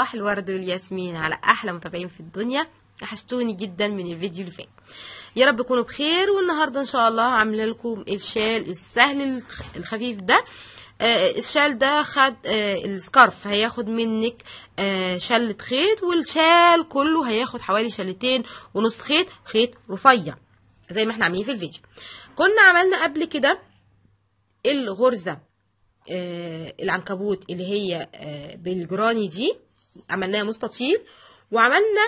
صباح الورد والياسمين على احلى متابعين في الدنيا وحشتوني جدا من الفيديو اللي فات يا رب تكونوا بخير والنهارده ان شاء الله عامله لكم الشال السهل الخ- الخفيف ده آه، الشال ده خد آه، السكارف هياخد منك آه، شلة خيط والشال كله هياخد حوالي شلتين ونص خيط خيط رفيع زي ما احنا عاملين في الفيديو كنا عملنا قبل كده الغرزة آه، العنكبوت اللي هي آه، بالجراني دي عملناها مستطيل وعملنا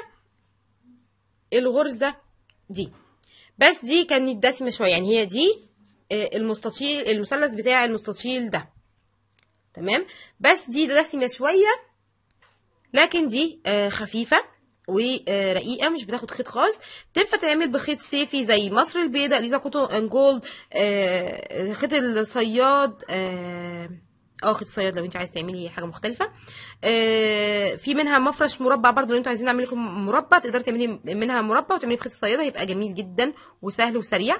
الغرزة دي بس دي كانت دسمة شوية يعني هي دي آه، المستطيل المثلث بتاع المستطيل ده تمام بس دي دسمة شوية لكن دي آه، خفيفة ورقيقة مش بتاخد خيط خالص تنفع تعمل بخيط صيفي زي مصر البيضاء ليزا كوتون ان جولد آه، خيط الصياد اه آه، خيط الصياد لو انت عايز تعملي حاجه مختلفه آه، في منها مفرش مربع برضو لو انتوا عايزين نعمل لكم مربع تقدري تعملي منها مربع وتعملي بخيط الصياد هيبقى جميل جدا وسهل وسريع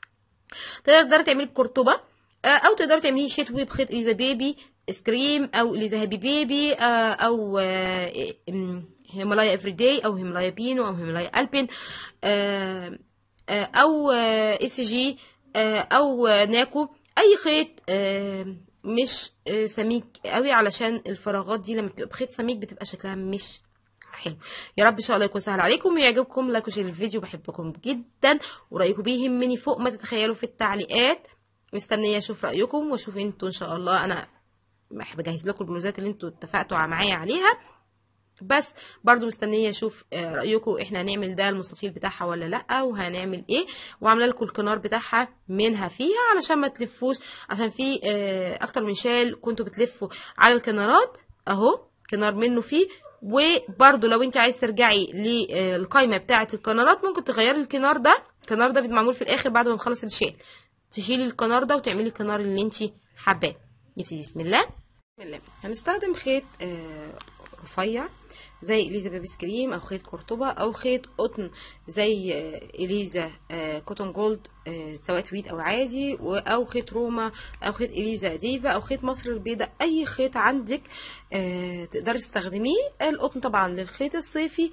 تقدري تعملي بقرطبه آه، او تقدري تعملي شتوي بخيط اليزا بيبي سكريم او اليزا هابي بيبي آه، او آه، ام، هيمالايا افري داي او هيمالايا بينو او هيمالايا البين آه، آه، او اس جي او آه، ناكو اي خيط آه، مش آه، سميك قوي علشان الفراغات دي لما بتبقى بخيط سميك بتبقى شكلها مش حلو يا رب ان شاء الله يكون سهل عليكم ويعجبكم لايك وشير الفيديو بحبكم جدا ورايكم بيهمني فوق ما تتخيلوا في التعليقات مستنيه اشوف رايكم واشوف انتوا ان شاء الله انا بحب اجهز لكم البلوزات اللي انتوا اتفقتوا معايا عليها بس برضو مستنيه اشوف آه، رايكم احنا هنعمل ده المستطيل بتاعها ولا لا وهنعمل ايه وعامله لكم الكنار بتاعها منها فيها علشان ما تلفوش عشان في آه، اكتر من شال كنتوا بتلفوا على الكنارات اهو كنار منه فيه وبرضو لو انت عايز ترجعي للقائمه بتاعه الكنارات ممكن تغيري الكنار ده الكنار ده بيبقى معمول في الاخر بعد ما نخلص الشال تشيلي الكنار ده وتعملي الكنار اللي انت حباه نبتدي بسم الله بسم الله هنستخدم خيط آه، رفيع زي اليزا بيبي سكريم او خيط قرطبه او خيط قطن زي آه، اليزا آه، كوتون جولد آه، سواء تويت او عادي و- او خيط روما او خيط اليزا ديفا او خيط مصر البيضاء اي خيط عندك آه، تقدري تستخدميه القطن طبعا للخيط الصيفي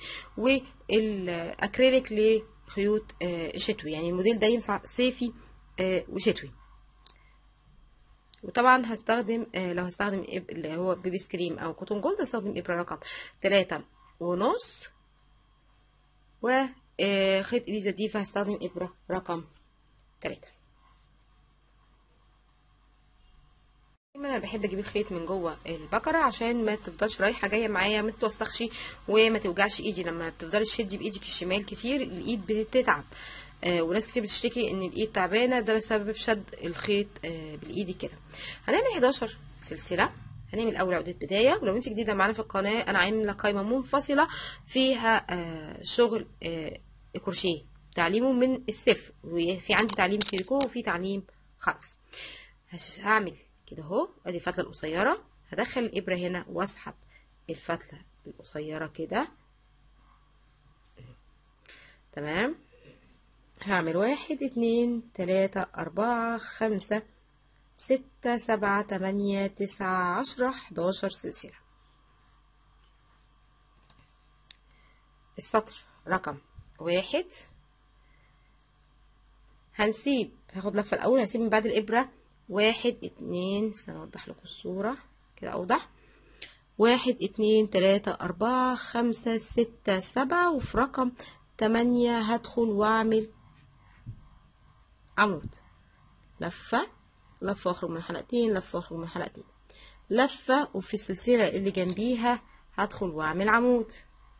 والاكريليك لخيوط آه، شتوي يعني الموديل ده ينفع صيفي آه، وشتوي وطبعا هستخدم آه، لو هستخدم إب- اللي هو بيبي سكريم او كوتون جولد هستخدم ابره رقم تلاتة ونص وخيط اليزا ديفا هستخدم ابره رقم تلاتة دايما انا بحب اجيب الخيط من جوه البكره عشان ما تفضلش رايحه جايه معايا ما تتوسخش وما توجعش ايدي لما بتفضلي تشدي بايدك الشمال كتير الايد بتتعب آه وناس كتير بتشتكي ان الايد تعبانه ده بسبب شد الخيط آه بالايد كده هنعمل 11 سلسله هنعمل اول عقده بدايه ولو انت جديده معانا في القناه انا عامله قائمه منفصله فيها آه شغل آه الكروشيه تعليمه من الصفر وفي عندي تعليم تريكو وفي تعليم خمس هش- هعمل كده اهو ادي الفتله القصيره هدخل الابره هنا واسحب الفتله القصيره كده تمام هعمل واحد اتنين تلاتة أربعة خمسة ستة سبعة تمانية تسعة عشرة حداشر سلسلة السطر رقم واحد هنسيب هاخد لفة الأول هسيب من بعد الإبرة واحد اتنين استنى أوضح لكم الصورة كده أوضح واحد اتنين تلاتة أربعة خمسة ستة سبعة وفي رقم تمانية هدخل وأعمل عمود لفة لفة واخرج من حلقتين لفة واخرج من حلقتين لفة وفي السلسلة اللي جنبيها هدخل واعمل عمود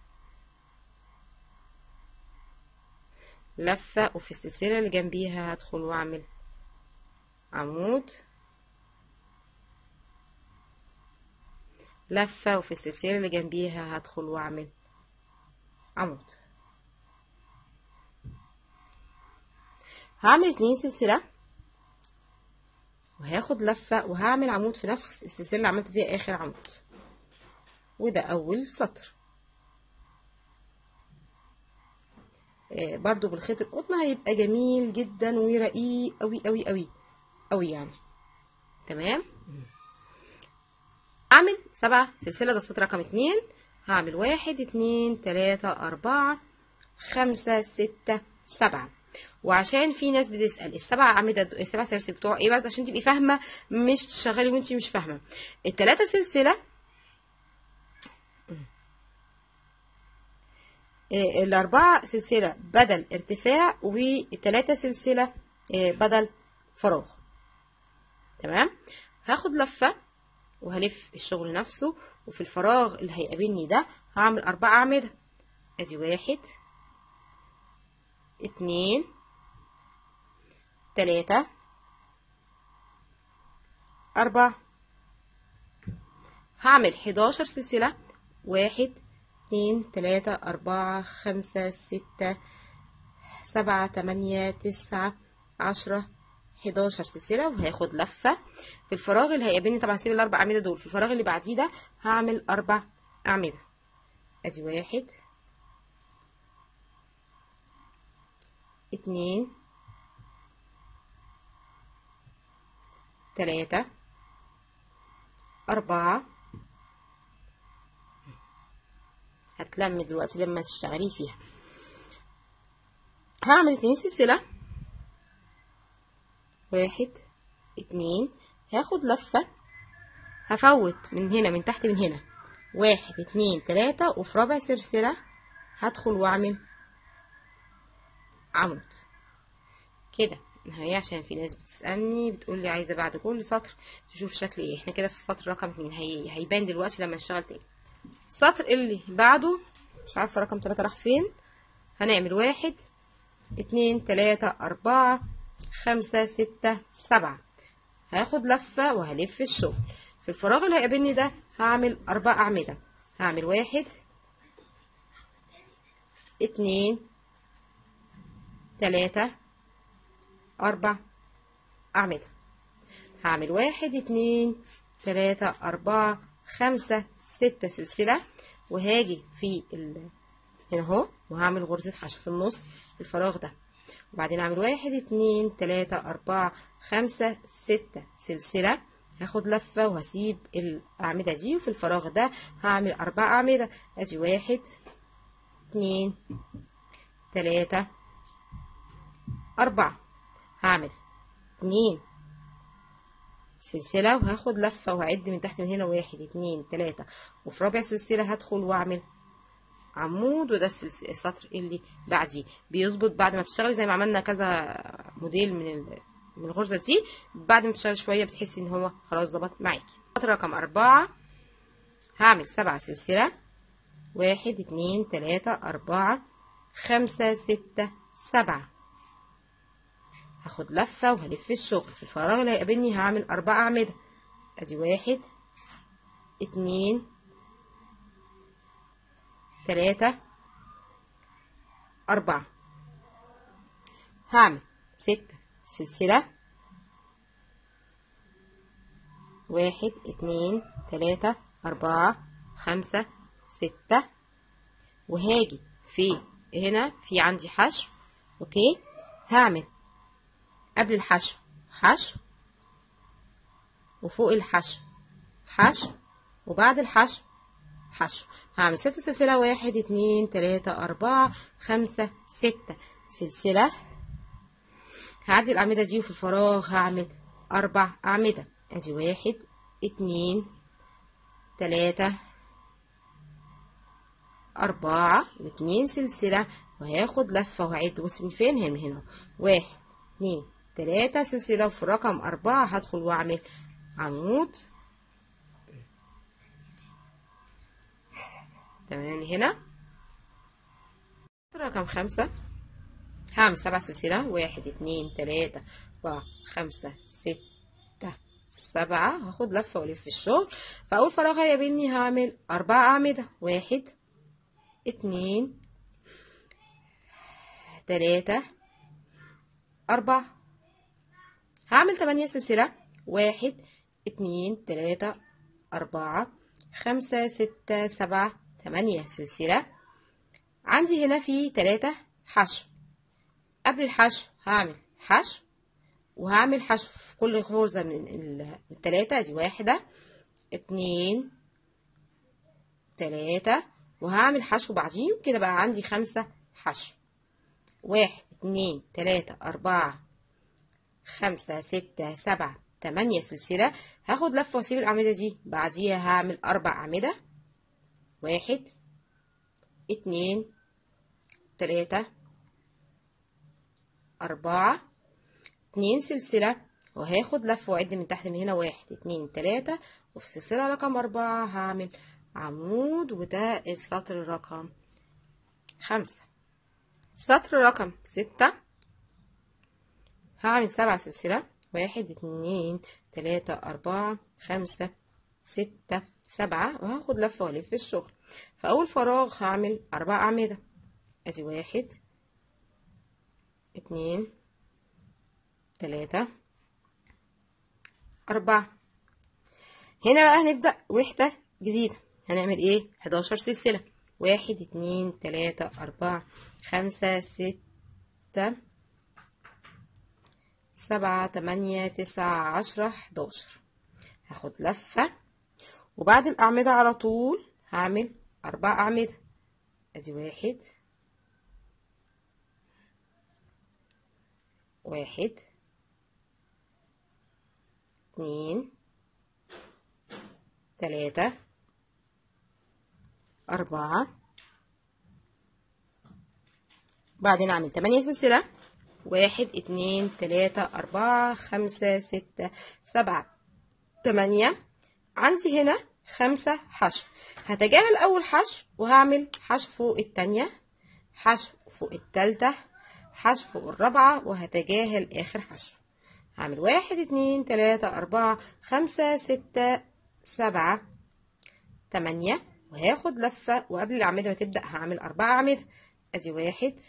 لفة وفي السلسلة اللي جنبيها هدخل واعمل عمود لفة وفي السلسلة اللي جنبيها هدخل واعمل عمود هعمل اتنين سلسلة وهاخد لفة وهعمل عمود في نفس السلسلة اللي عملت فيها آخر عمود وده أول سطر آه برضو بالخيط القطن هيبقى جميل جدا ورقيق أوي أوي أوي أوي يعني تمام أعمل سبعة سلسلة ده السطر رقم اتنين هعمل واحد اتنين تلاتة أربعة خمسة ستة سبعة وعشان في ناس بتسأل السبع أعمدة د- السبع سلاسل بتوع ايه بقى عشان تبقي فاهمة مش تشغلي وانتي مش فاهمة التلاتة سلسلة آه، الأربعة سلسلة بدل ارتفاع والتلاتة سلسلة آه، بدل فراغ تمام هاخد لفة وهلف الشغل نفسه وفي الفراغ اللي هيقابلني ده هعمل أربع أعمدة ادي واحد اتنين تلاتة أربعة هعمل حداشر سلسلة واحد اتنين تلاتة أربعة خمسة ستة سبعة تمانية تسعة عشرة حداشر سلسلة وهاخد لفة في الفراغ اللي هيقابلني طبعا هسيب الأربع أعمدة دول في الفراغ اللي بعديه ده هعمل أربع أعمدة أدي واحد اتنين تلاتة أربعة هتلم دلوقتي لما تشتغلي فيها هعمل اتنين سلسلة واحد اتنين هاخد لفة هفوت من هنا من تحت من هنا واحد اتنين تلاتة وفي رابع سلسلة هدخل واعمل عمود كده هي عشان في ناس بتسألني بتقول لي عايزة بعد كل سطر تشوف شكل ايه احنا كده في السطر رقم اتنين هي هيبان دلوقتي لما نشتغل تاني السطر اللي بعده مش عارفة رقم تلاتة راح فين هنعمل واحد اتنين تلاتة أربعة خمسة ستة سبعة هاخد لفة وهلف الشغل في الفراغ اللي هيقابلني ده هعمل أربع أعمدة هعمل واحد اتنين تلاتة أربع أعمدة هعمل واحد اتنين تلاتة أربعة خمسة ستة سلسلة وهاجي في ال... هنا اهو وهعمل غرزة حشو في النص الفراغ ده وبعدين اعمل واحد اتنين تلاتة أربعة خمسة ستة سلسلة هاخد لفة وهسيب الأعمدة دي وفي الفراغ ده هعمل أربع أعمدة أدي واحد اتنين تلاتة أربعة هعمل اتنين سلسلة وهاخد لفة وهعد من تحت من هنا واحد اتنين تلاتة وفي رابع سلسلة هدخل واعمل عمود وده السلس- السطر اللي بعديه بيظبط بعد ما بتشتغلي زي ما عملنا كذا موديل من ال- من الغرزة دي بعد ما بتشتغلي شوية بتحسي ان هو خلاص ظبط معاكي سطر رقم أربعة هعمل سبعة سلسلة واحد اتنين تلاتة أربعة خمسة ستة سبعة هاخد لفة وهلف الشغل في الفراغ اللي هيقابلني هعمل أربع أعمدة أدي واحد اتنين تلاتة أربعة هعمل ستة سلسلة واحد اتنين تلاتة أربعة خمسة ستة وهاجي في هنا في عندي حشو اوكي هعمل قبل الحشو حشو وفوق الحشو حشو وبعد الحشو حشو هعمل ست سلسلة واحد اتنين تلاتة أربعة خمسة ستة سلسلة هعدي الأعمدة دي وفي الفراغ هعمل أربع أعمدة أدي واحد اتنين تلاتة أربعة واتنين سلسلة وهاخد لفة وهعد بص من فين هنا من هنا واحد اتنين تلاتة سلسلة وفي رقم أربعة هدخل وأعمل عمود تمام هنا رقم خمسة هعمل سبع سلسلة واحد اتنين تلاتة أربعة خمسة ستة سبعة هاخد لفة والف الشغل في أول فراغ هيقابلني هعمل أربع أعمدة واحد اتنين تلاتة أربعة هعمل تمانية سلسلة واحد اتنين تلاتة أربعة خمسة ستة سبعة تمانية سلسلة عندي هنا في تلاتة حشو قبل الحشو هعمل حشو وهعمل حشو في كل غرزة من ال- التلاتة دي واحدة اتنين تلاتة وهعمل حشو بعديهم كده بقى عندي خمسة حشو واحد اتنين تلاتة أربعة خمسة ستة سبعة تمانية سلسلة هاخد لفة واسيب الأعمدة دي بعديها هعمل أربع أعمدة واحد اتنين تلاتة أربعة اتنين سلسلة وهاخد لفة وأعد من تحت من هنا واحد اتنين تلاتة وفي السلسلة رقم أربعة هعمل عمود وده السطر رقم خمسة سطر رقم ستة هعمل سبع سلسلة واحد اتنين تلاتة أربعة خمسة ستة سبعة وهاخد لفة وألف الشغل في أول فراغ هعمل أربع أعمدة أدي واحد اتنين تلاتة أربعة هنا بقى هنبدأ وحدة جديدة هنعمل ايه 11 سلسلة واحد اتنين تلاتة أربعة خمسة ستة سبعة تمانية تسعة عشرة حداشر هاخد لفة وبعد الأعمدة على طول هعمل أربع أعمدة أدي واحد واحد اتنين تلاتة أربعة بعدين أعمل تمانية سلسلة واحد اتنين تلاتة أربعة خمسة ستة سبعة تمانية عندي هنا خمسة حشو هتجاهل أول حشو وهعمل حشو فوق التانية حشو فوق التالتة حشو فوق الرابعة وهتجاهل آخر حشو هعمل واحد اتنين تلاتة أربعة خمسة ستة سبعة تمانية وهاخد لفة وقبل الأعمدة ما تبدأ هعمل أربعة أعمدة أدي واحد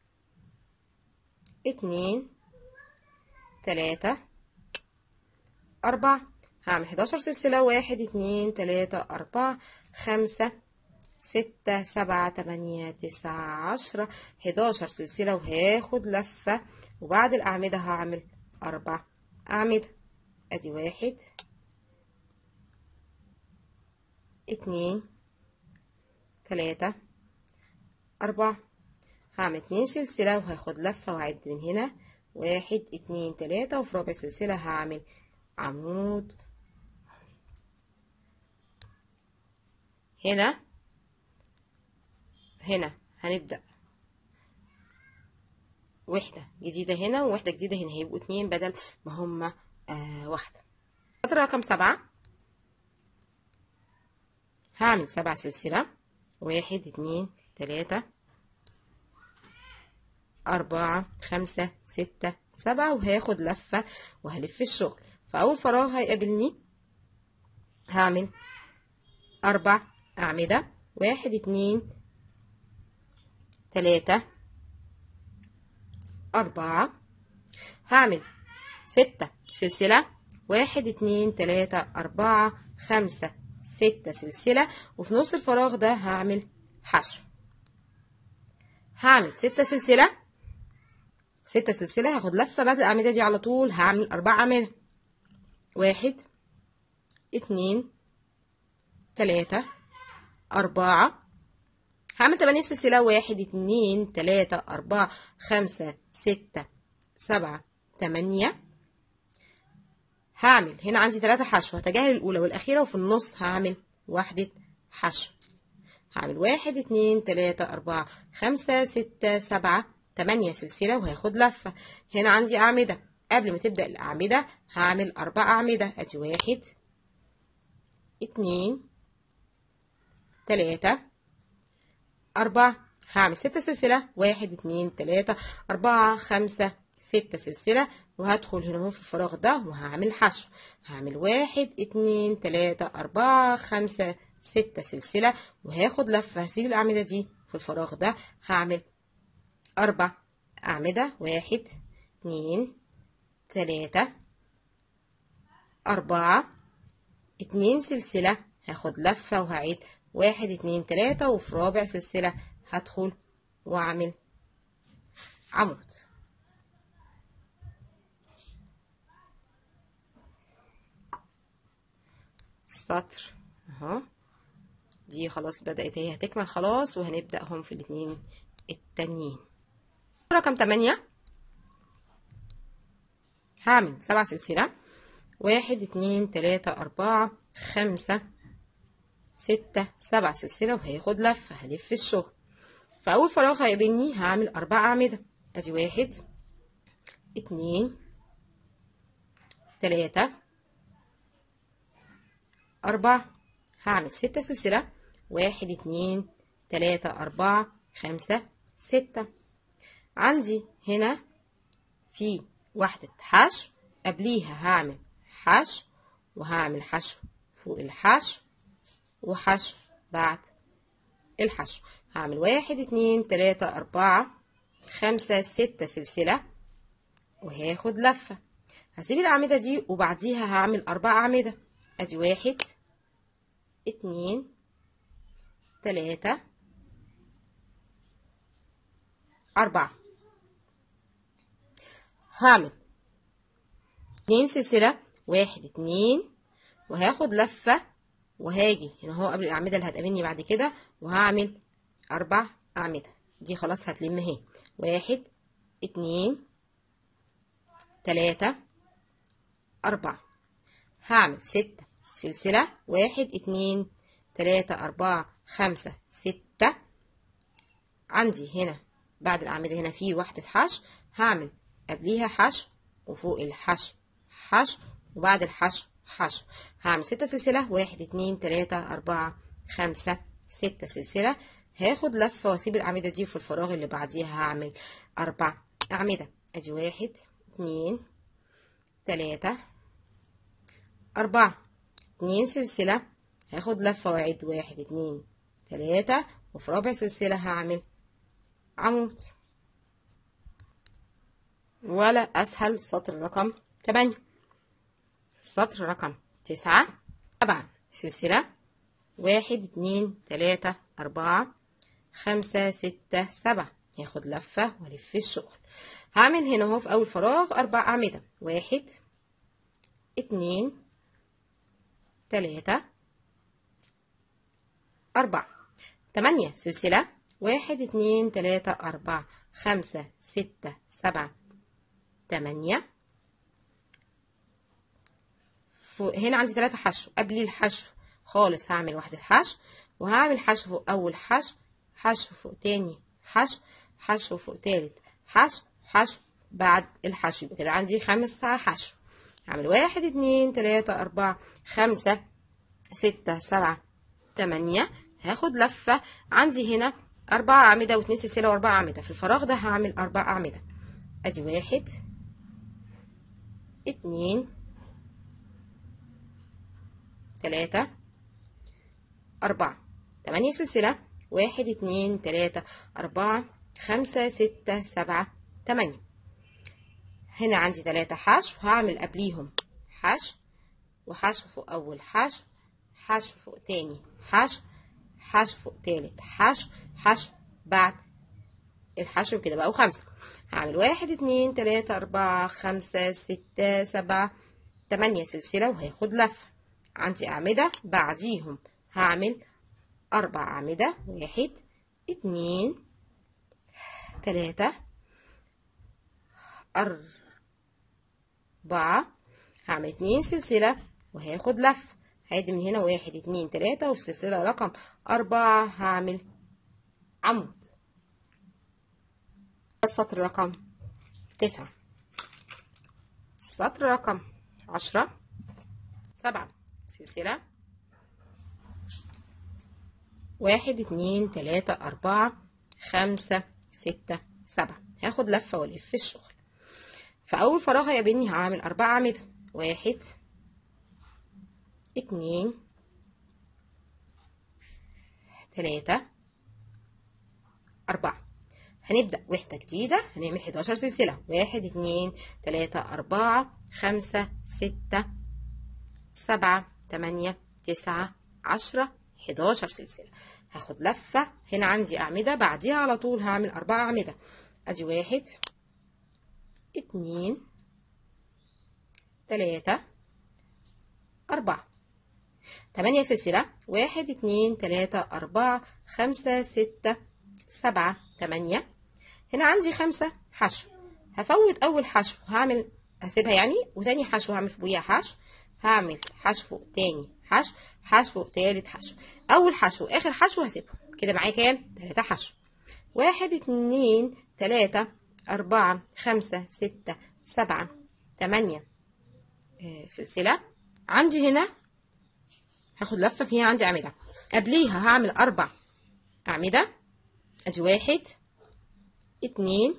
اتنين تلاتة أربعة هعمل حداشر سلسلة واحد اتنين تلاتة أربعة خمسة ستة سبعة تمانية تسعة عشرة حداشر سلسلة وهاخد لفة وبعد الأعمدة هعمل أربع أعمدة أدي واحد اتنين تلاتة أربعة هعمل اتنين سلسلة وهاخد لفة وأعد من هنا واحد اتنين تلاتة وفي رابع سلسلة هعمل عمود هنا هنا هنبدأ وحدة جديدة هنا ووحدة جديدة هنا هيبقوا اتنين بدل ما هما آه واحدة سطر رقم سبعة هعمل سبع سلسلة واحد اتنين تلاتة أربعة خمسة ستة سبعة وهاخد لفة وهلف الشغل فأول فراغ هيقابلني هعمل أربع أعمدة واحد اتنين تلاتة أربعة هعمل ستة سلسلة واحد اتنين تلاتة أربعة خمسة ستة سلسلة وفي نص الفراغ ده هعمل حشو هعمل ستة سلسلة ستة سلسلة هاخد لفة بعد الأعمدة دي على طول هعمل أربع أعمدة واحد اتنين تلاتة أربعة هعمل تمانية سلسلة واحد اتنين تلاتة أربعة خمسة ستة سبعة تمانية هعمل هنا عندي تلاتة حشو هتجاهل الأولى والأخيرة وفي النص هعمل واحدة حشو هعمل واحد اتنين تلاتة أربعة خمسة ستة سبعة تمانية سلسلة وهاخد لفة هنا عندي أعمدة قبل ما تبدأ الأعمدة هعمل أربع أعمدة أدي واحد اتنين تلاتة أربعة هعمل ستة سلسلة واحد اتنين تلاتة أربعة خمسة ستة سلسلة وهدخل هنا اهو في الفراغ ده وهعمل حشو هعمل واحد اتنين تلاتة أربعة خمسة ستة سلسلة وهاخد لفة هسيب الأعمدة دي في الفراغ ده هعمل أربع أعمدة واحد اتنين تلاتة أربعة اتنين سلسلة هاخد لفة وهعيد واحد اتنين تلاتة وفي رابع سلسلة هدخل وأعمل عمود سطر اهو دي خلاص بدأت هي هتكمل خلاص وهنبدأهم في الاتنين التانيين رقم تمانية هعمل سبع سلسلة واحد اتنين تلاتة أربعة خمسة ستة سبع سلسلة وهاخد لفة هلف الشغل في أول فراغ هيقابلني هعمل أربع أعمدة أدي واحد اتنين تلاتة أربعة هعمل ستة سلسلة واحد اتنين تلاتة أربعة خمسة ستة عندي هنا في واحدة حشو قبليها هعمل حشو وهعمل حشو فوق الحشو وحشو بعد الحشو هعمل واحد اتنين تلاتة أربعة خمسة ستة سلسلة وهاخد لفة هسيب الأعمدة دي وبعديها هعمل أربع أعمدة أدي واحد اتنين تلاتة أربعة هعمل اتنين سلسلة واحد اتنين وهاخد لفة وهاجي هنا هو قبل الأعمدة اللي هتقابلني بعد كده وهعمل أربع أعمدة دي خلاص هتلم اهي واحد اتنين تلاتة أربعة هعمل ستة سلسلة واحد اتنين تلاتة أربعة خمسة ستة عندي هنا بعد الأعمدة هنا في واحدة حشو هعمل قبليها حشو وفوق الحشو حشو وبعد الحشو حشو هعمل ستة سلسلة واحد اتنين تلاتة أربعة خمسة ستة سلسلة هاخد لفة واسيب الأعمدة دي في الفراغ اللي بعديها هعمل أربع أعمدة أدي واحد اتنين تلاتة أربعة اتنين سلسلة هاخد لفة واعد واحد اتنين تلاتة وفي رابع سلسلة هعمل عمود ولا أسهل سطر رقم تمانية السطر رقم تسعة سبعة سلسلة واحد اتنين تلاتة أربعة خمسة ستة سبعة هاخد لفة والف الشغل هعمل هنا اهو في أول فراغ أربع أعمدة واحد اتنين تلاتة أربعة تمانية سلسلة واحد اتنين تلاتة أربعة خمسة ستة سبعة تمانية هنا عندي تلاتة حشو قبل الحشو خالص هعمل واحدة حشو وهعمل حشو فوق أول حشو حشو فوق تاني حشو حشو فوق تالت حشو حشو بعد الحشو يبقى كده عندي خمس حشو هعمل واحد اتنين تلاتة أربعة خمسة ستة سبعة تمانية هاخد لفة عندي هنا أربع أعمدة واتنين سلسلة وأربع أعمدة في الفراغ ده هعمل أربع أعمدة أدي واحد اتنين تلاتة أربعة تمانية سلسلة واحد اتنين تلاتة أربعة خمسة ستة سبعة تمانية هنا عندي تلاتة حشو هعمل قبليهم حشو وحشو فوق أول حشو حشو فوق تاني حشو حشو فوق تالت حشو حشو بعد الحشو كده بقوا خمسة هعمل واحد اتنين تلاتة أربعة خمسة ستة سبعة تمانية سلسلة وهاخد لفة عندي أعمدة بعديهم هعمل أربع أعمدة واحد اتنين تلاتة أربعة هعمل اتنين سلسلة وهاخد لفة هعد من هنا واحد اتنين تلاتة وفي سلسلة رقم أربعة هعمل عمود السطر رقم تسعة السطر رقم عشرة سبعة سلسلة واحد اتنين تلاتة أربعة خمسة ستة سبعة هاخد لفة والف الشغل في أول فراغ هيقابلني هعمل أربع أعمدة واحد اتنين تلاتة أربعة هنبدأ وحدة جديدة هنعمل 11 سلسلة واحد اتنين تلاتة أربعة خمسة ستة سبعة تمانية تسعة عشرة 11 سلسلة هاخد لفة هنا عندي أعمدة بعديها على طول هعمل أربع أعمدة أدي واحد اتنين تلاتة أربعة تمانية سلسلة واحد اتنين تلاتة أربعة خمسة ستة سبعة تمانية هنا عندي خمسة حشو هفوت أول حشو هعمل هسيبها يعني وتاني حشو هعمل فوقيها حشو هعمل حشو فوق تاني حشو حشو فوق تالت حشو أول حشو آخر حشو هسيبهم كده معايا كام؟ تلاتة حشو واحد اتنين تلاتة أربعة خمسة ستة سبعة تمانية آه، سلسلة عندي هنا هاخد لفة فيها عندي أعمدة قبليها هعمل أربع أعمدة أدي واحد اتنين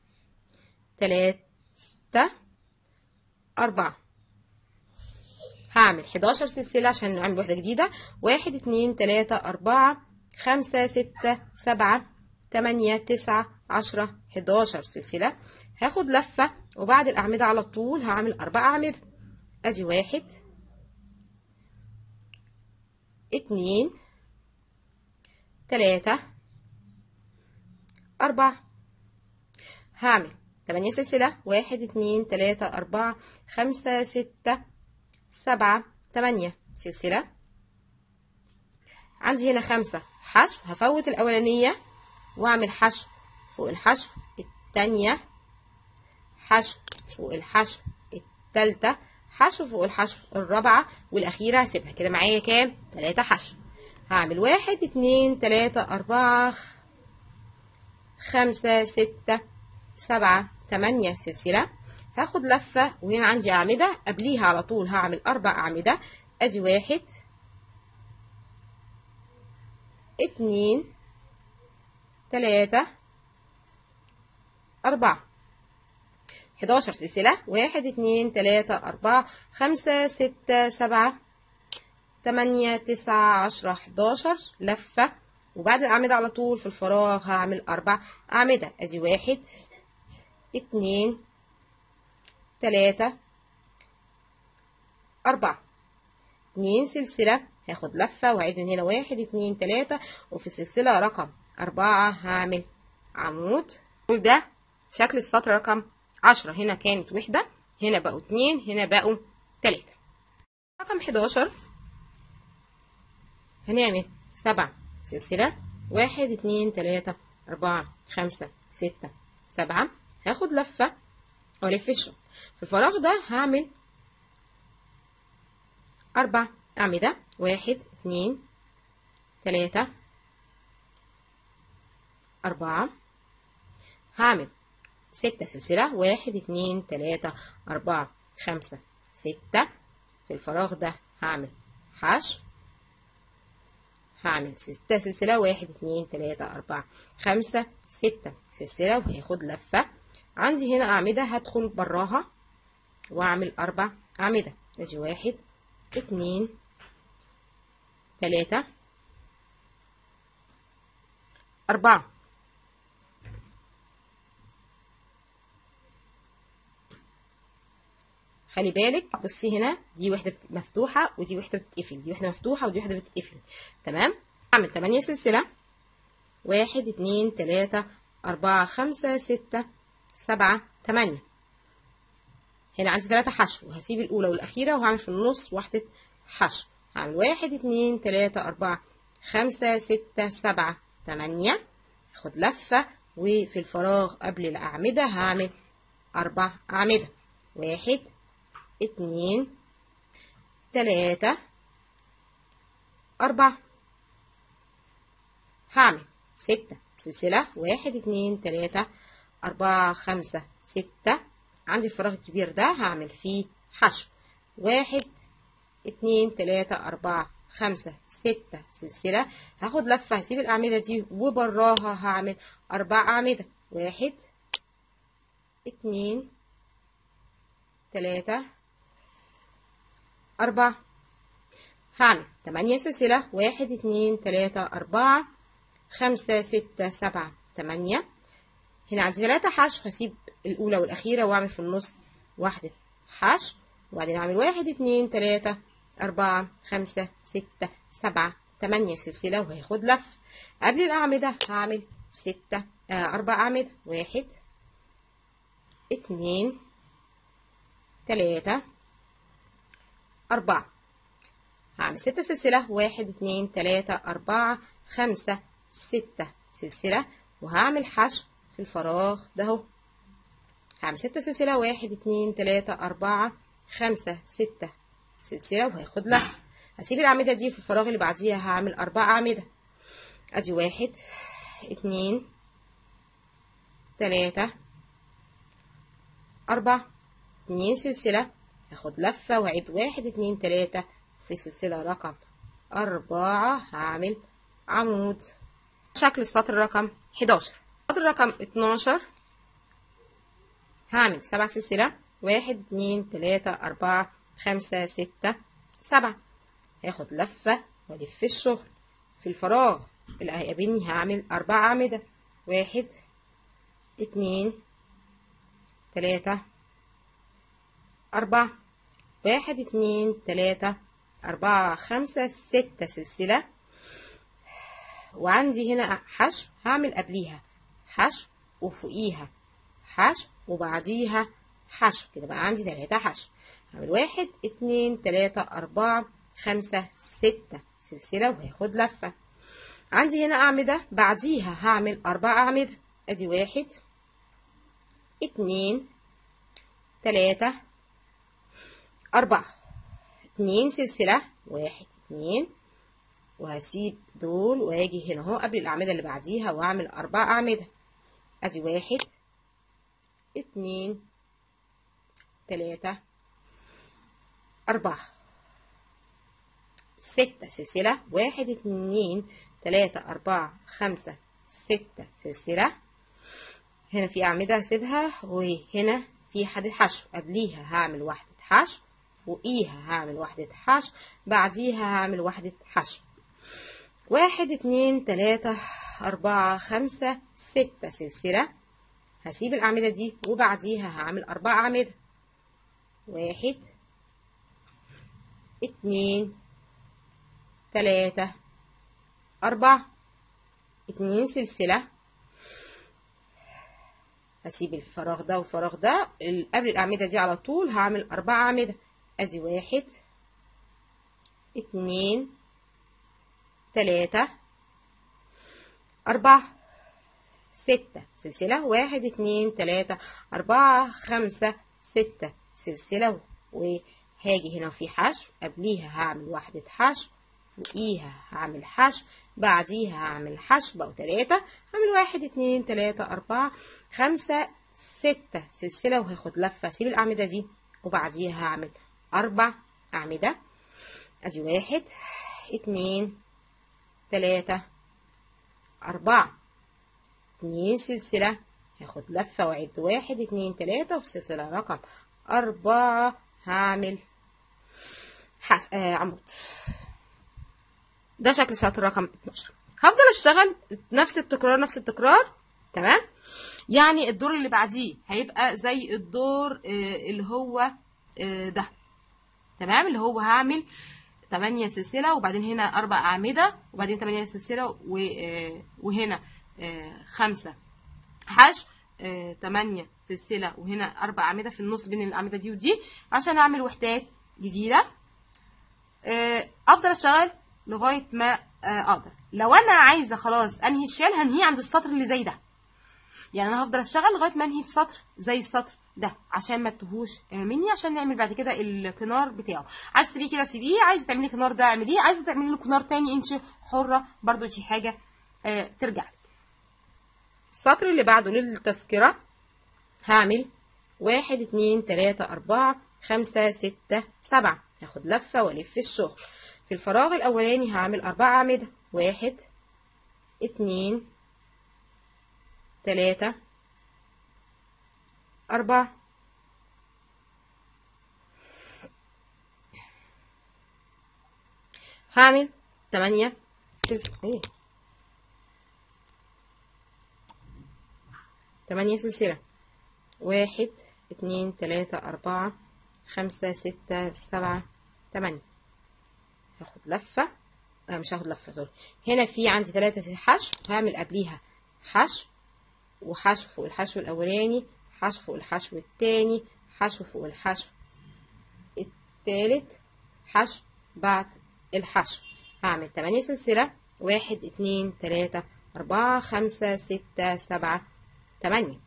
تلاتة أربعة هعمل 11 سلسلة عشان نعمل واحدة جديدة واحد اتنين تلاتة أربعة خمسة ستة سبعة تمانية تسعة عشرة 11 سلسلة هاخد لفة وبعد الأعمدة على طول هعمل أربع أعمدة أدي واحد اتنين تلاتة أربعة هعمل تمانية سلسلة واحد اتنين تلاتة أربعة خمسة ستة سبعة تمانية سلسلة عندي هنا خمسة حشو هفوت الأولانية وأعمل حشو فوق الحشو التانية حشو فوق الحشو التالتة حشو فوق الحشو الرابعة والأخيرة هسيبها كده معايا كام؟ تلاتة حشو هعمل واحد اتنين تلاتة أربعة خمسة ستة سبعة تمانية سلسلة هاخد لفة وهنا عندي أعمدة قبليها على طول هعمل أربع أعمدة أدي واحد اتنين تلاتة أربعة حداشر سلسلة واحد اتنين تلاتة أربعة خمسة ستة سبعة تمانية تسعة عشرة حداشر لفة وبعد الأعمدة على طول في الفراغ هعمل أربع أعمدة أدي واحد اتنين تلاتة أربعة اتنين سلسلة هاخد لفة وأعيد من هنا واحد اتنين تلاتة وفي السلسلة رقم أربعة هعمل عمود ده شكل السطر رقم عشرة هنا كانت وحدة هنا بقوا اتنين هنا بقوا تلاتة رقم حداشر هنعمل سبع سلسلة واحد اتنين تلاتة أربعة خمسة ستة سبعة هاخد لفة وألف الشغل في الفراغ ده هعمل أربع أعمدة واحد اتنين تلاتة أربعة هعمل ستة سلسلة واحد اتنين تلاتة أربعة خمسة ستة في الفراغ ده هعمل حشو هعمل ستة سلسلة واحد اتنين تلاتة أربعة خمسة ستة سلسلة وهاخد لفة عندي هنا أعمدة هدخل براها وأعمل أربع أعمدة أدي واحد اتنين تلاتة أربعة خلي بالك بصي هنا دي وحدة مفتوحة ودي وحدة بتتقفل دي وحدة مفتوحة ودي وحدة بتتقفل تمام أعمل تمانية سلسلة واحد اتنين تلاتة أربعة خمسة ستة سبعة تمانية هنا عندي تلاتة حشو هسيب الأولى والأخيرة وهعمل في النص واحدة حشو هعمل واحد اتنين تلاتة أربعة خمسة ستة سبعة تمانية هاخد لفة وفي الفراغ قبل الأعمدة هعمل أربع أعمدة واحد اتنين تلاتة أربعة هعمل ستة سلسلة واحد اتنين تلاتة أربعة خمسة ستة عندي الفراغ الكبير ده هعمل فيه حشو واحد اتنين تلاتة أربعة خمسة ستة سلسلة هاخد لفة هسيب الأعمدة دي وبراها هعمل أربع أعمدة واحد اتنين تلاتة أربعة هعمل تمانية سلسلة واحد اتنين تلاتة أربعة خمسة ستة سبعة تمانية هنا عندي تلاتة حشو هسيب الأولى والأخيرة وأعمل في النص واحدة حشو وبعدين أعمل واحد اتنين تلاتة أربعة خمسة ستة سبعة تمانية سلسلة وهاخد لف قبل الأعمدة هعمل ستة آه أربع أعمدة واحد اتنين تلاتة أربعة هعمل ستة سلسلة واحد اتنين تلاتة أربعة خمسة ستة سلسلة وهعمل حشو في الفراغ ده اهو هعمل ستة سلسلة واحد اتنين تلاتة أربعة خمسة ستة سلسلة وهاخد لفة هسيب الأعمدة دي في الفراغ اللي بعديها هعمل أربع أعمدة أدي واحد اتنين تلاتة أربعة اتنين سلسلة هاخد لفة وأعيد واحد اتنين تلاتة في سلسلة رقم أربعة هعمل عمود شكل السطر رقم حداشر السطر رقم اتناشر هعمل سبع سلسلة واحد اتنين تلاتة أربعة خمسة ستة سبعة هاخد لفة وألف الشغل في الفراغ اللي هيقابلني هعمل أربع أعمدة واحد اتنين تلاتة أربعة واحد اتنين تلاتة أربعة خمسة ستة سلسلة وعندي هنا حشو هعمل قبليها حشو وفوقيها حشو وبعديها حشو كده بقى عندي تلاتة حشو هعمل واحد اتنين تلاتة أربعة خمسة ستة سلسلة وهاخد لفة عندي هنا أعمدة بعديها هعمل أربع أعمدة أدي واحد اتنين تلاتة أربعة اتنين سلسلة واحد اتنين وهسيب دول وهاجي هنا اهو قبل الأعمدة اللي بعديها وأعمل أربع أعمدة أدي واحد اتنين تلاتة أربعة ستة سلسلة واحد اتنين تلاتة أربعة خمسة ستة سلسلة هنا في أعمدة هسيبها وهنا في حدة حشو قبليها هعمل واحدة حشو فوقيها هعمل واحدة حشو بعديها هعمل واحدة حشو واحد اتنين تلاتة أربعة خمسة ستة سلسلة هسيب الأعمدة دي وبعديها هعمل أربع أعمدة واحد اتنين تلاتة أربعة اتنين سلسلة هسيب الفراغ ده والفراغ ده قبل الأعمدة دي على طول هعمل أربع أعمدة أدي واحد اتنين تلاتة أربعة ستة سلسلة واحد اتنين تلاتة أربعة خمسة ستة سلسلة وهاجي هنا في حشو قبليها هعمل واحدة حشو فوقيها هعمل حشو بعديها هعمل حشو بقوا تلاتة هعمل واحد اتنين تلاتة أربعة خمسة ستة سلسلة وهاخد لفة اسيب الأعمدة دي وبعديها هعمل أربع أعمدة أدي واحد اتنين تلاتة أربعة اتنين سلسلة هاخد لفة وأعد واحد اتنين تلاتة وفي سلسلة رقم أربعة هعمل حش... آه عمود ده شكل سطر رقم 12 هفضل اشتغل نفس التكرار نفس التكرار تمام يعني الدور اللي بعديه هيبقى زي الدور آه اللي هو آه ده تمام اللي هو هعمل 8 سلسلة وبعدين هنا أربع أعمدة وبعدين 8 سلسلة وهنا خمسة حشو 8 سلسلة وهنا أربع أعمدة في النص بين الأعمدة دي ودي عشان أعمل وحدات جديدة أفضل أشتغل لغاية ما أقدر لو أنا عايزة خلاص أنهي الشال هنهيه عند السطر اللي زي ده يعني أنا هفضل أشتغل لغاية ما أنهي في سطر زي السطر ده عشان ما تتوهوش مني عشان نعمل بعد كده الكنار بتاعه عايز تسيبيه كده سيبيه عايزه تعملي كنار ده اعمليه عايزه تعملي له كنار تاني انت حره برضو دي حاجه آه ترجع لك السطر اللي بعده للتذكره هعمل واحد اتنين تلاتة أربعة خمسة ستة سبعة هاخد لفة وألف الشغل في الفراغ الأولاني هعمل أربع أعمدة واحد اتنين تلاتة أربعة هعمل تمانية سلسلة ايه تمانية سلسلة واحد اتنين تلاتة أربعة خمسة ستة سبعة تمانية هاخد لفة أنا مش هاخد لفة سوري هنا في عندي تلاتة حشو هعمل قبليها حشو وحشو فوق الحشو الأولاني حشو فوق الحشو التاني حشو فوق الحشو التالت حشو بعد الحشو هعمل تمانية سلسلة واحد اتنين تلاتة أربعة خمسة ستة سبعة تمانية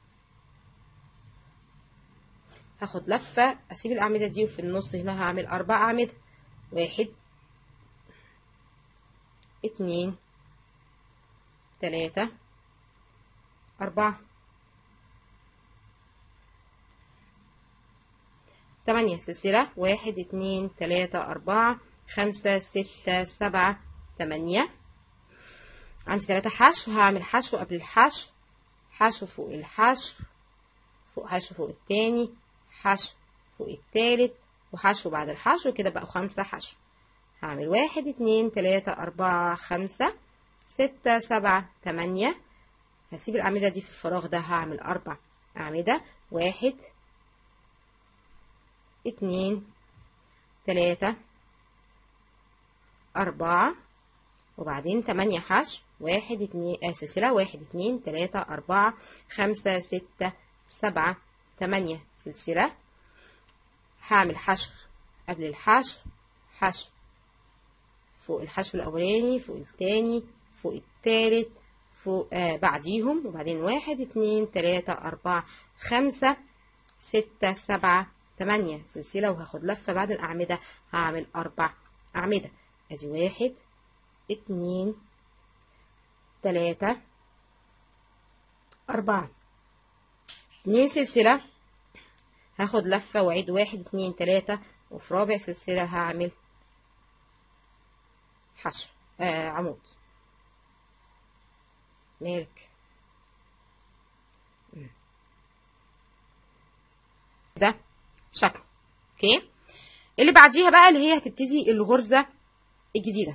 هاخد لفة أسيب الأعمدة دي وفي النص هنا هعمل أربع أعمدة واحد اتنين تلاتة أربعة تمانية سلسلة واحد اتنين تلاتة أربعة خمسة ستة سبعة تمانية عندي تلاتة حشو هعمل حشو قبل الحشو حشو فوق الحشو فوق حشو فوق التاني حشو فوق التالت وحشو بعد الحشو كده بقوا خمسة حشو هعمل واحد اتنين تلاتة أربعة خمسة ستة سبعة تمانية هسيب الأعمدة دي في الفراغ ده هعمل أربع أعمدة واحد اتنين تلاتة أربعة وبعدين تمانية حشو واحد اتنين آه سلسلة واحد اتنين تلاتة أربعة خمسة ستة سبعة تمانية سلسلة هعمل حشو قبل الحشو حشو فوق الحشو الأولاني فوق التاني فوق التالت فوق آه بعديهم وبعدين واحد اتنين تلاتة أربعة خمسة ستة سبعة تمانية سلسلة وهاخد لفة بعد الأعمدة هعمل أربع أعمدة أدي واحد اتنين تلاتة أربعة اتنين سلسلة هاخد لفة وأعيد واحد اتنين تلاتة وفي رابع سلسلة هعمل حشو آه عمود مالك ده شكله اوكي اللي بعديها بقى اللي هي هتبتدي الغرزة الجديدة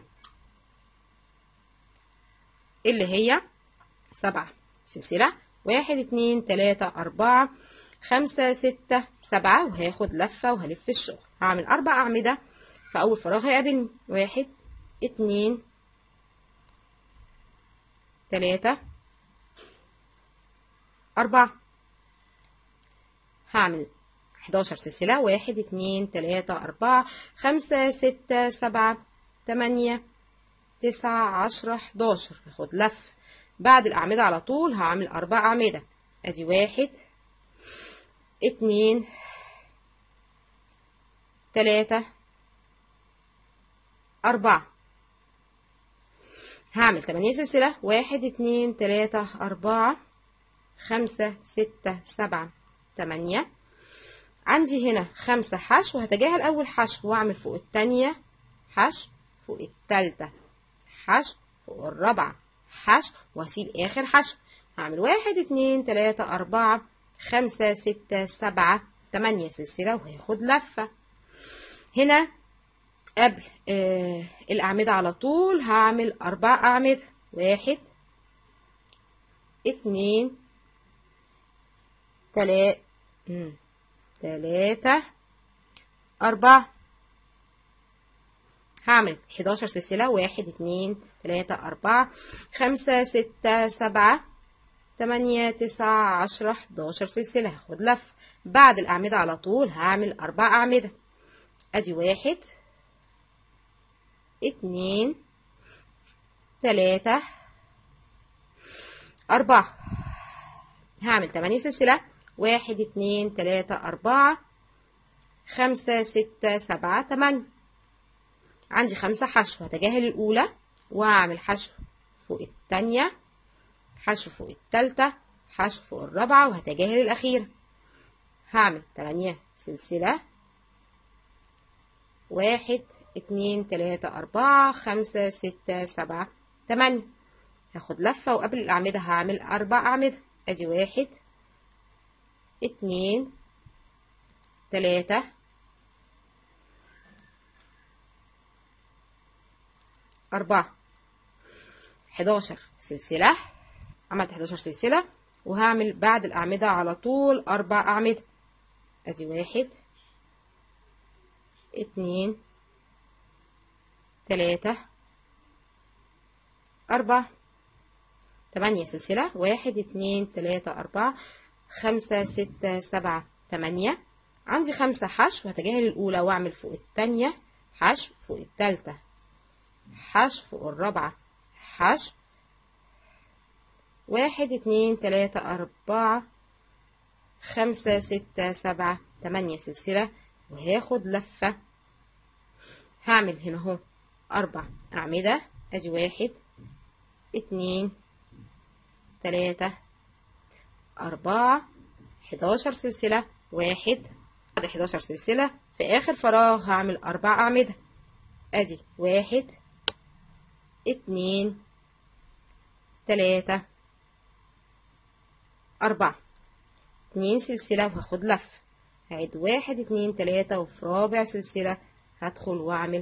اللي هي سبعة سلسلة واحد اتنين تلاتة أربعة خمسة ستة سبعة وهاخد لفة وهلف الشغل هعمل أربع أعمدة في أول فراغ هيقابلني واحد اتنين تلاتة أربعة هعمل 11 سلسلة واحد اتنين تلاتة أربعة خمسة ستة سبعة تمانية تسعة عشرة حداشر هاخد لفة بعد الأعمدة على طول هعمل أربع أعمدة أدي واحد اتنين تلاتة أربعة هعمل تمانية سلسلة واحد اتنين تلاتة أربعة خمسة ستة سبعة تمانية عندي هنا خمسة حشو هتجاهل أول حشو وأعمل فوق التانية حشو فوق التالتة حشو فوق الرابعة حشو وهسيب آخر حشو هعمل واحد اتنين تلاتة أربعة خمسة ستة سبعة تمانية سلسلة وهاخد لفة هنا قبل آه الأعمدة على طول هعمل أربع أعمدة واحد اتنين تلاتة تلاتة أربعة هعمل حداشر سلسلة واحد اتنين تلاتة أربعة خمسة ستة سبعة تمانية تسعة عشرة حداشر سلسلة هاخد لف بعد الأعمدة على طول هعمل أربع أعمدة أدي واحد اتنين تلاتة أربعة هعمل تمانية سلسلة واحد اتنين تلاتة أربعة خمسة ستة سبعة تمانية عندي خمسة حشو هتجاهل الأولى وهعمل حشو فوق التانية حشو فوق التالتة حشو فوق الرابعة وهتجاهل الأخيرة هعمل تمانية سلسلة واحد اتنين تلاتة أربعة خمسة ستة سبعة تمانية هاخد لفة وقبل الأعمدة هعمل أربع أعمدة أدي واحد اتنين تلاتة أربعة حداشر سلسلة عملت حداشر سلسلة وهعمل بعد الأعمدة على طول أربع أعمدة أدي واحد اتنين تلاتة أربعة تمانية سلسلة واحد اتنين تلاتة أربعة خمسة ستة سبعة تمانية عندي خمسة حشو هتجاهل الأولى وأعمل فوق التانية حشو فوق التالتة حشو فوق الرابعة حشو واحد اتنين تلاتة أربعة خمسة ستة سبعة تمانية سلسلة وهاخد لفة هعمل هنا اهو أربع أعمدة أدي واحد اتنين تلاتة أربعة حداشر سلسلة واحد بعد حداشر سلسلة في آخر فراغ هعمل أربع أعمدة أدي واحد اتنين تلاتة أربعة اتنين سلسلة وهاخد لفة هعد واحد اتنين تلاتة وفي رابع سلسلة هدخل واعمل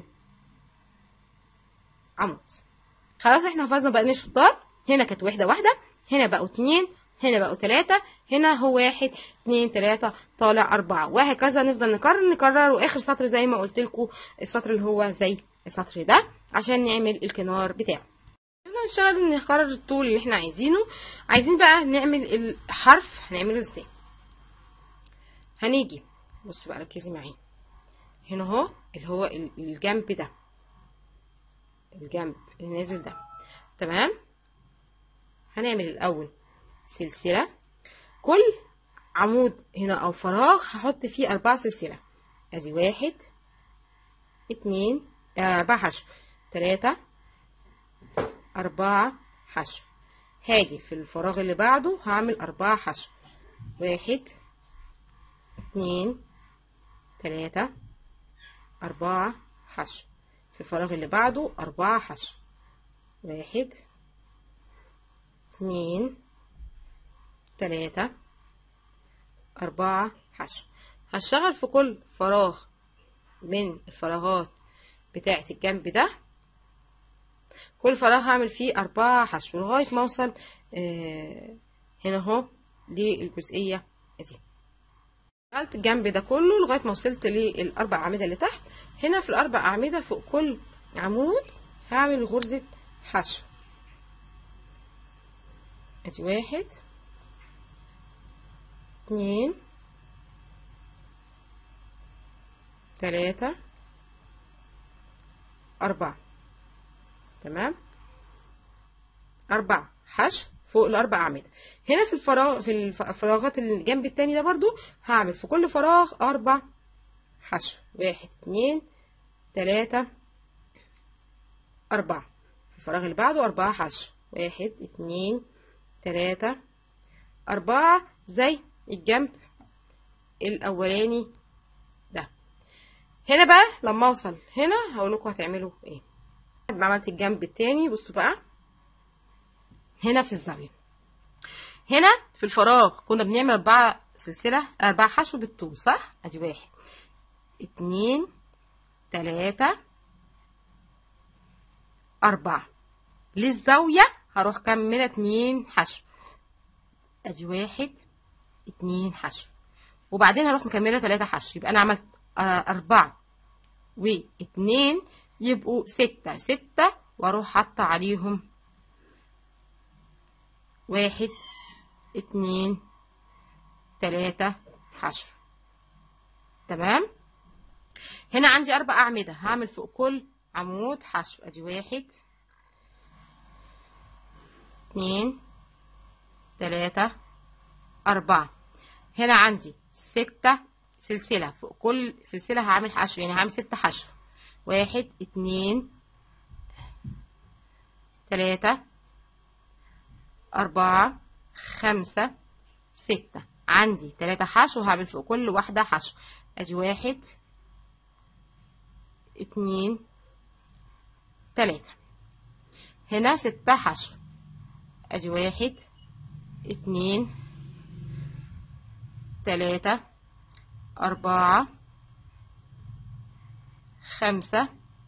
عمود خلاص احنا حفظنا بقى شطار هنا كانت واحدة واحدة هنا بقوا اتنين هنا بقوا تلاتة هنا هو واحد اتنين تلاتة طالع أربعة وهكذا نفضل نكرر نكرر وآخر سطر زي ما قلت لكم السطر اللي هو زي السطر ده عشان نعمل الكنار بتاعه احنا نشتغل نقرر الطول اللي احنا عايزينه عايزين بقى نعمل الحرف هنعمله ازاي هنيجي بص بقى ركزي معايا هنا اهو اللي هو الجنب ده الجنب اللي نازل ده تمام هنعمل الاول سلسله كل عمود هنا او فراغ هحط فيه اربع سلسله ادي واحد اتنين آه، اربعة حشو تلاتة اربعة حشو هاجي في الفراغ اللي بعده هعمل اربعة حشو واحد اتنين تلاتة أربعة حشو في الفراغ اللي بعده أربعة حشو واحد اتنين تلاتة أربعة حشو هشتغل في كل فراغ من الفراغات بتاعة الجنب ده كل فراغ هعمل فيه أربعة حشو لغاية ما أوصل آه هنا اهو للجزئية دي عملت الجنب ده كله لغايه ما وصلت للاربع اعمده اللي تحت هنا في الاربع اعمده فوق كل عمود هعمل غرزه حشو ادي واحد اتنين تلاتة أربعة تمام أربعة حشو فوق الأربع أعمدة هنا في الفراغ في الفراغات اللي الجنب التاني ده برضو هعمل في كل فراغ أربع حشو واحد اتنين تلاتة أربعة في الفراغ اللي بعده أربعة حشو واحد اتنين تلاتة أربعة زي الجنب الأولاني ده هنا بقى لما أوصل هنا هقولكوا هتعملوا ايه بعد ما عملت الجنب التاني بصوا بقى هنا في الزاوية هنا في الفراغ كنا بنعمل أربعة سلسلة أربعة حشو بالطول صح؟ أدي واحد اتنين تلاتة أربعة للزاوية هروح كملة اتنين حشو أدي واحد اتنين حشو وبعدين هروح مكملة تلاتة حشو يبقى أنا عملت أربعة واتنين يبقوا ستة ستة وأروح حاطة عليهم واحد اتنين تلاتة حشو تمام هنا عندي اربع اعمدة هعمل فوق كل عمود حشو ادي واحد اتنين تلاتة اربعة هنا عندي ستة سلسلة فوق كل سلسلة هعمل حشو يعني هعمل ستة حشو واحد اتنين تلاتة أربعة خمسة ستة عندي تلاتة حشو هعمل فوق كل واحدة حشو ادي واحد اتنين تلاتة هنا ستة حشو ادي واحد اتنين تلاتة أربعة خمسة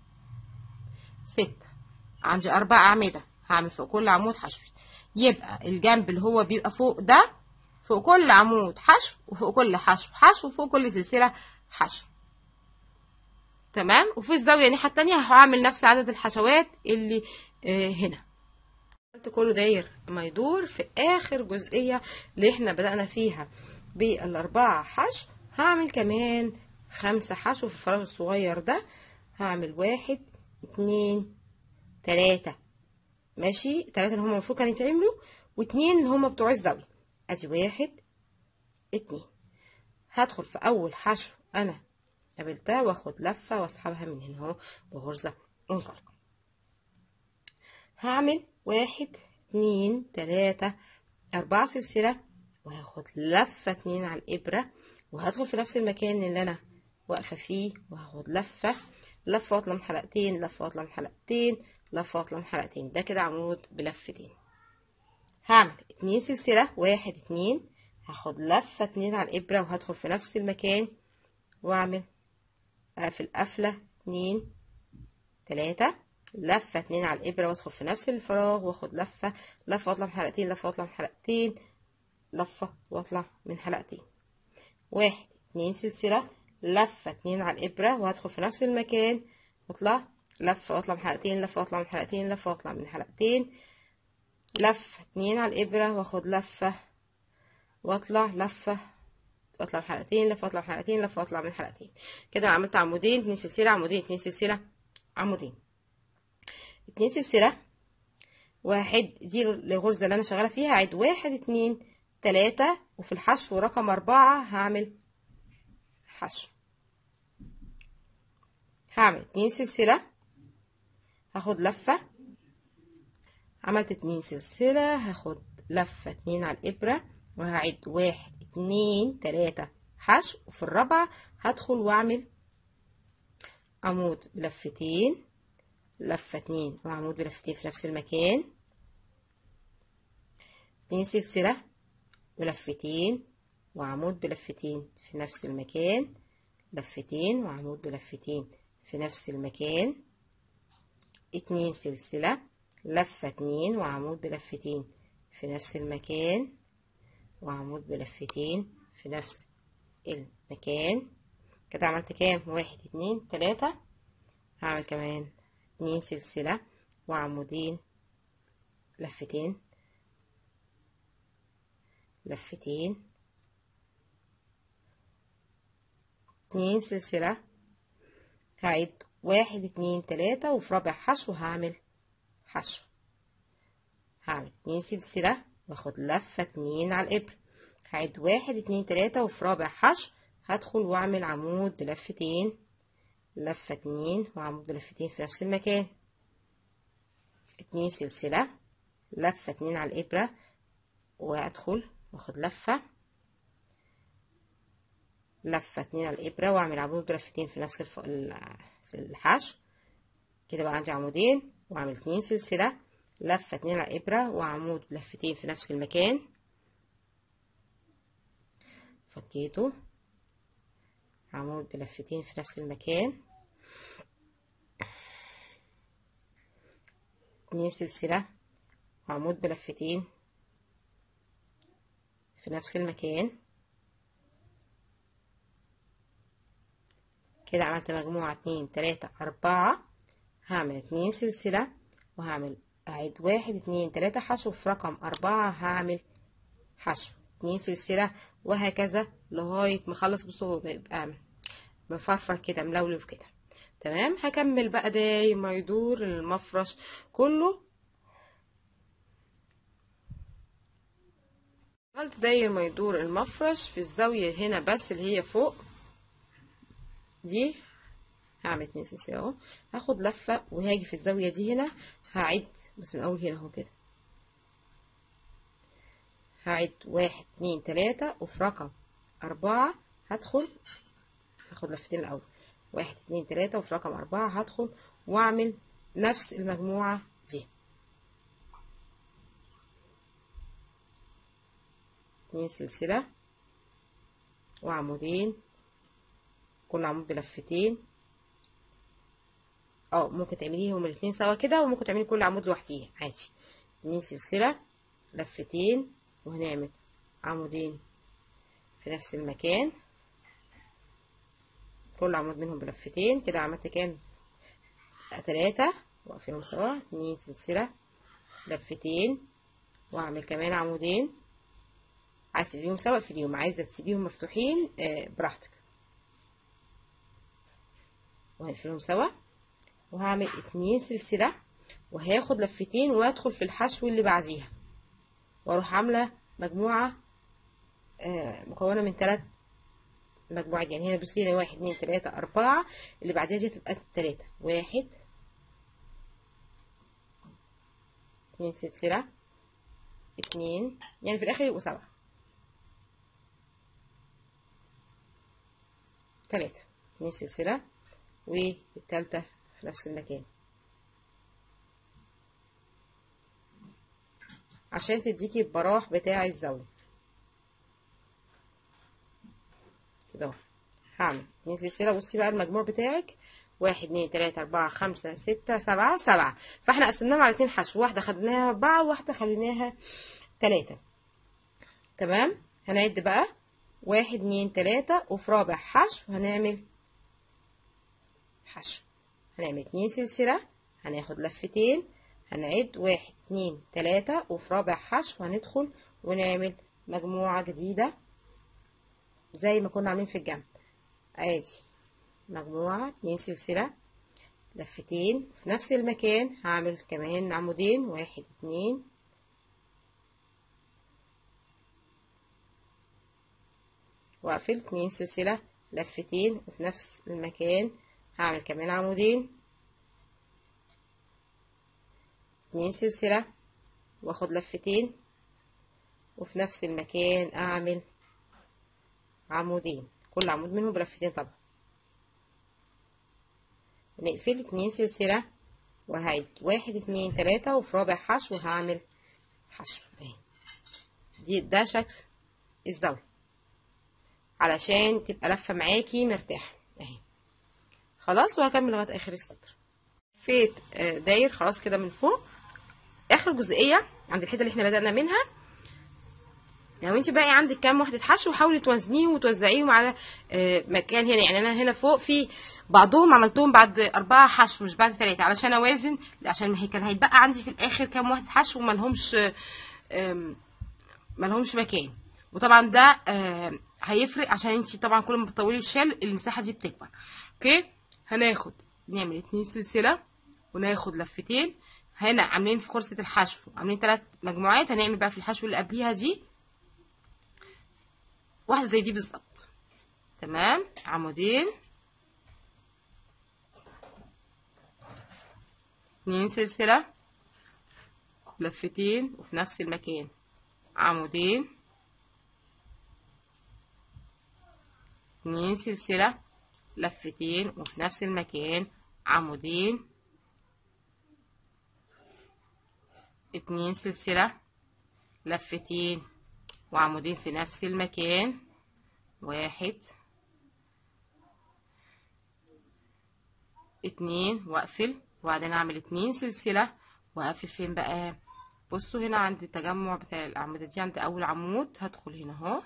ستة عندي أربع أعمدة هعمل فوق كل عمود حشوي يبقى الجنب اللي هو بيبقى فوق ده فوق كل عمود حشو وفوق كل حشو حشو وفوق كل سلسلة حشو تمام وفي الزاوية الناحية التانية هعمل نفس عدد الحشوات اللي آه هنا عملت كله داير ما يدور في آخر جزئية اللي احنا بدأنا فيها بالأربعة حشو هعمل كمان خمسة حشو في الفراغ الصغير ده هعمل واحد اتنين تلاتة ماشي تلاتة اللي هما المفروض كانوا يتعملوا واتنين اللي هما بتوع الزاوية ادي واحد اتنين هدخل في اول حشو انا قابلتها واخد لفة واسحبها من هنا اهو بغرزة منزلقة هعمل واحد اتنين تلاتة اربعة سلسلة وهاخد لفة اتنين على الابرة وهدخل في نفس المكان اللي انا واقفة فيه وهاخد لفة لفة واطلع من حلقتين لفة واطلع من حلقتين لفة واطلع من حلقتين ده كده عمود بلفتين هعمل اتنين سلسلة واحد اتنين هاخد لفة اتنين على الابرة وهدخل في نفس المكان واعمل اقفل قفلة اتنين تلاتة لفة اتنين على الابرة وادخل في نفس الفراغ واخد لفة لفة واطلع من حلقتين لفة واطلع من حلقتين لفة واطلع من حلقتين واحد اتنين سلسلة لفة اتنين على الابرة وهدخل في نفس المكان واطلع لفة واطلع من حلقتين لفة واطلع من حلقتين لفة واطلع من حلقتين لفة اتنين على الابرة واخد لفة واطلع لفة واطلع من حلقتين لفة واطلع من حلقتين لفة واطلع من حلقتين كده أنا عملت عمودين اتنين سلسلة عمودين اتنين سلسلة عمودين اتنين سلسلة واحد دي الغرزة اللي أنا شغالة فيها هعيد واحد اتنين تلاتة وفي الحشو رقم أربعة هعمل حشو هعمل اتنين سلسلة هاخد لفة عملت اتنين سلسلة هاخد لفة اتنين على الإبرة وهعد واحد اتنين تلاتة حشو وفي الرابعة هدخل واعمل عمود بلفتين لفة اتنين وعمود بلفتين في نفس المكان اتنين سلسلة ولفتين وعمود بلفتين في نفس المكان لفتين وعمود بلفتين في نفس المكان اتنين سلسلة لفة اتنين وعمود بلفتين في نفس المكان وعمود بلفتين في نفس المكان كده عملت كام واحد اتنين تلاتة هعمل كمان اتنين سلسلة وعمودين لفتين لفتين اتنين سلسلة هعيد واحد اتنين تلاتة وفي رابع حشو هعمل حشو هعمل اتنين سلسلة واخد لفة اتنين على الإبر هعد واحد اتنين تلاتة وفي رابع حشو هدخل واعمل عمود بلفتين لفة اتنين وعمود بلفتين في نفس المكان اتنين سلسلة لفة اتنين على الإبرة وادخل واخد لفة لفة اتنين على الإبرة واعمل عمود بلفتين في نفس الف... الحشو كده بقى عندي عمودين واعمل اتنين سلسلة لفة اتنين على الإبرة وعمود بلفتين في نفس المكان فكيته عمود بلفتين في نفس المكان اتنين سلسلة وعمود بلفتين في نفس المكان كده عملت مجموعة اتنين تلاتة أربعة هعمل اتنين سلسلة وهعمل أعيد واحد اتنين تلاتة حشو في رقم أربعة هعمل حشو اتنين سلسلة وهكذا لغاية ما اخلص بصوا بيبقى مفرفر كده ملولو كده تمام هكمل بقى داي ما يدور المفرش كله عملت داير ما يدور المفرش في الزاوية هنا بس اللي هي فوق دي هعمل اتنين سلسلة اهو هاخد لفة وهاجي في الزاوية دي هنا هعد بس من اول هنا اهو كده هعد واحد اتنين تلاتة وفي رقم أربعة هدخل هاخد لفتين الأول واحد اتنين تلاتة وفي رقم أربعة هدخل وأعمل نفس المجموعة دي اتنين سلسلة وعمودين كل عمود بلفتين اه ممكن تعمليهم الاتنين سوا كده وممكن تعملي كل عمود لوحديه عادي اتنين سلسلة لفتين وهنعمل عمودين في نفس المكان كل عمود منهم بلفتين كده عملت كام تلاتة واقفينهم سوا اتنين سلسلة لفتين واعمل كمان عمودين عايز تسيبيهم سوا اقفليهم عايزة تسيبيهم مفتوحين آه براحتك وهنقفلهم سوا وهعمل اتنين سلسلة وهاخد لفتين وادخل في الحشو اللي بعديها واروح عامله مجموعه آه، مكونه من ثلاث مجموعات يعني هنا بصي هنا واحد اتنين تلاته اربعه اللي بعديها دي تبقى تلاته واحد اتنين سلسله اتنين يعني في الاخر يبقوا سبعه تلاته اتنين سلسله والتالتة في نفس المكان عشان تديكي البراح بتاع الزاوية كده اهو هعمل اتنين سلسلة بصي بقى المجموع بتاعك واحد اتنين تلاتة أربعة خمسة ستة سبعة سبعة فاحنا قسمناهم على اتنين حشو واحدة خدناها أربعة وواحدة خليناها تلاتة تمام هنعد بقى واحد اتنين تلاتة وفي رابع حشو هنعمل حشو هنعمل اتنين سلسلة هناخد لفتين هنعد واحد اتنين تلاتة وفي رابع حشو هندخل ونعمل مجموعة جديدة زي ما كنا عاملين في الجنب ادي مجموعة اتنين سلسلة لفتين في نفس المكان هعمل كمان عمودين واحد اتنين واقفل اتنين سلسلة لفتين وفي نفس المكان هعمل كمان عمودين اتنين سلسلة واخد لفتين وفي نفس المكان اعمل عمودين كل عمود منهم بلفتين طبعا نقفل اتنين سلسلة وهعد واحد اتنين تلاتة وفي رابع حشو هعمل حشو اهي دي ده شكل الزاوية علشان تبقى لفة معاكي مرتاحة اهي خلاص وهكمل لغايه اخر السطر فيت آه، داير خلاص كده من فوق اخر جزئيه عند الحته اللي احنا بدانا منها لو انت باقي عندك كام وحده حشو حاولي توزنيهم وتوزعيهم على آه، مكان هنا يعني انا هنا فوق في بعضهم عملتهم بعد اربعه حشو مش بعد ثلاثه علشان اوازن عشان ما هي كان هيتبقى عندي في الاخر كام وحده حشو مالهمش آم، مالهمش مكان وطبعا ده آم، هيفرق عشان انت طبعا كل ما بتطولي الشال المساحه دي بتكبر اوكي هناخد نعمل اتنين سلسله وناخد لفتين هنا عاملين في خرصه الحشو عاملين ثلاث مجموعات هنعمل بقى في الحشو اللي قبليها دي واحده زي دي بالظبط تمام عمودين اتنين سلسله لفتين وفي نفس المكان عمودين اتنين سلسلة لفتين وفي نفس المكان عمودين اتنين سلسلة لفتين وعمودين في نفس المكان واحد اتنين واقفل وبعدين اعمل اتنين سلسلة واقفل فين بقى بصوا هنا عند التجمع بتاع الاعمدة دي عند اول عمود هدخل هنا اهو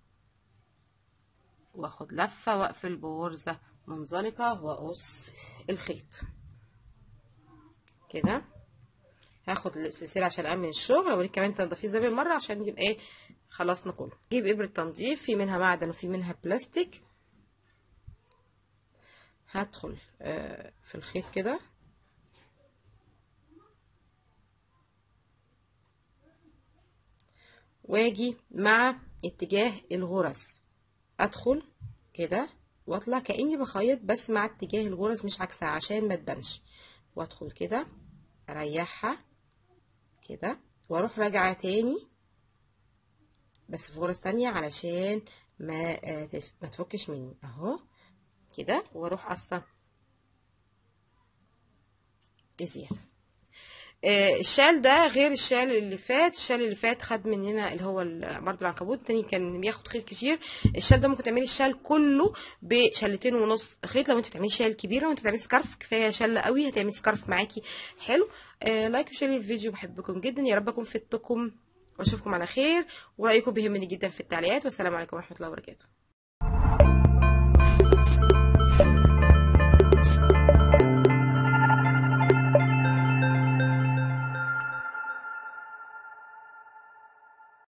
واخد لفة واقفل بغرزة منزلقة واقص الخيط كده هاخد السلسلة عشان أأمن الشغل أوريك كمان تنضفيه زي بالمرة عشان يبقى ايه خلصنا كله جيب إبرة تنظيف في منها معدن وفي منها بلاستيك هدخل آه في الخيط كده واجي مع اتجاه الغرز ادخل كده واطلع كاني بخيط بس مع اتجاه الغرز مش عكسها عشان ما تبانش وادخل كده اريحها كده واروح راجعه تاني بس في غرز تانية علشان ما آه، تف- ما تفكش مني اهو كده واروح قصه زياده آه، الشال ده غير الشال اللي فات الشال اللي فات خد مننا اللي هو ال- برضو العنكبوت التاني كان بياخد خيط كتير الشال ده ممكن تعملي الشال كله بشلتين ونص خيط لو انت تعملي شال كبير لو انت تعملي سكارف كفايه شله قوي هتعملي سكارف معاكي حلو آه لايك وشير الفيديو بحبكم جدا يا رب اكون فدتكم واشوفكم على خير ورايكم بيهمني جدا في التعليقات والسلام عليكم ورحمه الله وبركاته